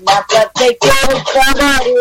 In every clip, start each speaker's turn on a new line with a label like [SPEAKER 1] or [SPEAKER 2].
[SPEAKER 1] விண்ணப்பத்தை கேட்பவரே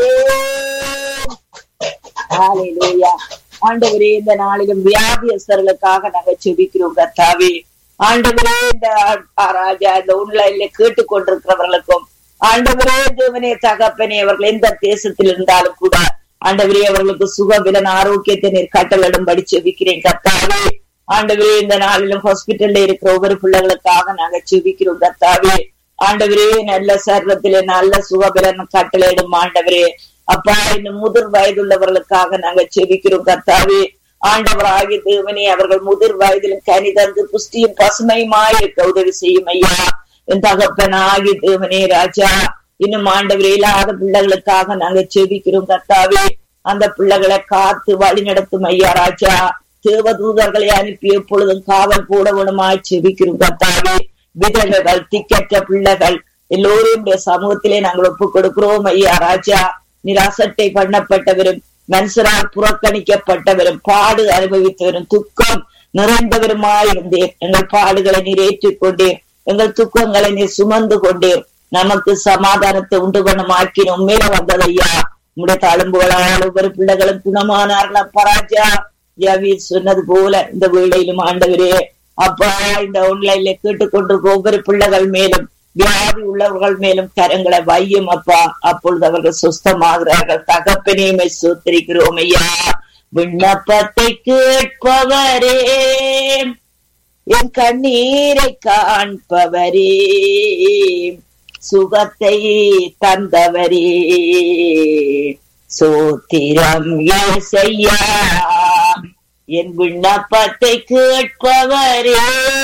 [SPEAKER 1] ஹalleluya ஆண்டவரே இந்த நாளிலும் வியாதியஸ்தர்களுக்காக நாங்க செபிக்கிறோம் கர்த்தாவே ஆண்டவரே இந்த ஆ- ராஜா இந்த உண்மையில கேட்டுக்கொண்டிருக்கிறவர்களுக்கும் ஆண்டவரே தேவனே தகப்பனே அவர்கள் எந்த தேசத்தில் இருந்தாலும் கூட ஆண்டவரே அவர்களுக்கு சுகவிலன் ஆரோக்கியத்தை நீர் கட்டளிடும்படி செபிக்கிறேன் கர்த்தாவே ஆண்டவரே இந்த நாளிலும் ஹாஸ்பிட்டல்ல இருக்கிற ஒவ்வொரு பிள்ளைகளுக்காக நாங்க செபிக்கிறோம் கர்த்தாவே ஆண்டவரே நல்ல சர்வத்திலே நல்ல சுகபலன் கட்டளையிடும் ஆண்டவரே அப்பா இந்த முதிர் வயதுள்ளவர்களுக்காக நாங்க செபிக்கிறோம் கர்த்தாவே ஆண்டவராகிய தேவனே அவர்கள் முதிர் வயதிலும் கனி தந்து புஷ்டியும் பசுமையுமாய் இருக்க உதவி செய்யும் ஐயா என் தகப்பனாகி தேவனே ராஜா இன்னும் ஆண்டவரே இல்லாத பிள்ளைகளுக்காக நாங்க செபிக்கிறோம் கர்த்தாவே அந்த பிள்ளைகளை காத்து வழி நடத்தும் ஐயா ராஜா தேவதூதர்களை அனுப்பி எப்பொழுதும் காவல் போட வேணுமாய் செபிக்கிறோம் கர்த்தாவே விதவைகள் திக்கற்ற பிள்ளைகள் எல்லோரும் சமூகத்திலே நாங்கள் ஒப்புக் கொடுக்கிறோம் ஐயா ராஜா நிராசட்டை பண்ணப்பட்டவரும் மனுஷரால் புறக்கணிக்கப்பட்டவரும் பாடு அனுபவித்தவரும் துக்கம் நிறைந்தவருமாயிருந்தேன் எங்கள் பாடுகளை நீர் ஏற்றுக்கொண்டேன் எங்கள் துக்கங்களை நீர் சுமந்து கொண்டேன் நமக்கு சமாதானத்தை உண்டு பண்ணுமாக்கி உண்மையில வந்ததையா உங்களுடைய தழும்புகளால் ஒவ்வொரு பிள்ளைகளும் குணமானார்கள் பராஜா ஜவீர் சொன்னது போல இந்த வேளையிலும் ஆண்டவரே அப்பா இந்த ஆன்லைன்ல கேட்டுக்கொண்டிருக்க ஒவ்வொரு பிள்ளைகள் மேலும் வியாதி உள்ளவர்கள் மேலும் கரங்களை வையும் அப்பா அப்பொழுது அவர்கள் சுஸ்தமாகிறார்கள் தகப்பனேமை சோத்திரிக்கிறோம் ஐயா விண்ணப்பத்தை கேட்பவரே என் கண்ணீரை காண்பவரே சுகத்தை தந்தவரே சோத்திரம் ஏசையா என் விண்ணப்பத்தை கேட்பவரே